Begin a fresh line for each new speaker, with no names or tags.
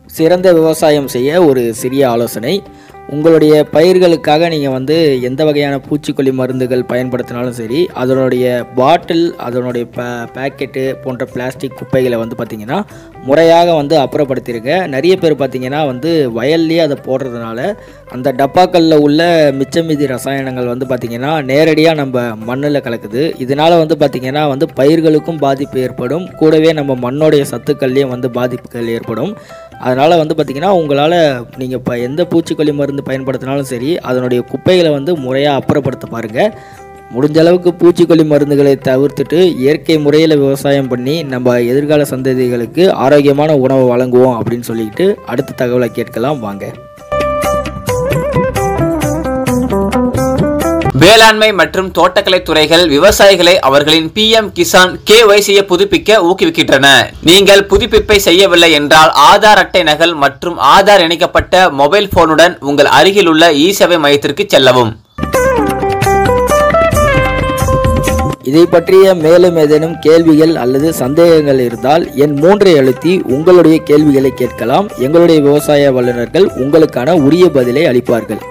சிறந்த விவசாயம் செய்ய ஒரு சிறிய ஆலோசனை உங்களுடைய பயிர்களுக்காக நீங்கள் வந்து எந்த வகையான பூச்சிக்கொல்லி மருந்துகள் பயன்படுத்தினாலும் சரி அதனுடைய பாட்டில் அதனுடைய பே பேக்கெட்டு போன்ற பிளாஸ்டிக் குப்பைகளை வந்து பார்த்திங்கன்னா முறையாக வந்து அப்புறப்படுத்திருங்க நிறைய பேர் பார்த்திங்கன்னா வந்து வயல்லையே அதை போடுறதுனால அந்த டப்பாக்களில் உள்ள மிச்ச மீதி ரசாயனங்கள் வந்து பார்த்திங்கன்னா நேரடியாக நம்ம மண்ணில் கலக்குது இதனால் வந்து பார்த்திங்கன்னா வந்து பயிர்களுக்கும் பாதிப்பு ஏற்படும் கூடவே நம்ம மண்ணோடைய சத்துக்கள்லேயும் வந்து பாதிப்புகள் ஏற்படும் அதனால் வந்து பார்த்திங்கன்னா உங்களால் நீங்கள் இப்போ எந்த பூச்சிக்கொல்லி மருந்து பயன்படுத்தினாலும் சரி அதனுடைய குப்பைகளை வந்து முறையாக அப்புறப்படுத்த பாருங்கள் முடிஞ்ச அளவுக்கு பூச்சிக்கொல்லி மருந்துகளை தவிர்த்துட்டு இயற்கை முறையில் விவசாயம் பண்ணி நம்ம எதிர்கால சந்ததிகளுக்கு ஆரோக்கியமான உணவை வழங்குவோம் அப்படின்னு சொல்லிக்கிட்டு அடுத்த தகவலை கேட்கலாம் வாங்க
வேளாண்மை மற்றும் தோட்டக்கலை துறைகள் விவசாயிகளை அவர்களின் பிஎம் கிசான் கேஒய்சியை புதுப்பிக்க ஊக்குவிக்கின்றன நீங்கள் புதுப்பிப்பை செய்யவில்லை என்றால் ஆதார் அட்டை நகல் மற்றும் ஆதார் இணைக்கப்பட்ட மொபைல் போனுடன் உங்கள் அருகிலுள்ள இ சேவை மையத்திற்கு செல்லவும்
இதை பற்றிய மேலும் ஏதேனும் கேள்விகள் அல்லது சந்தேகங்கள் இருந்தால் என் மூன்றை அழுத்தி உங்களுடைய கேள்விகளை கேட்கலாம் எங்களுடைய விவசாய வல்லுநர்கள் உங்களுக்கான உரிய பதிலை அளிப்பார்கள்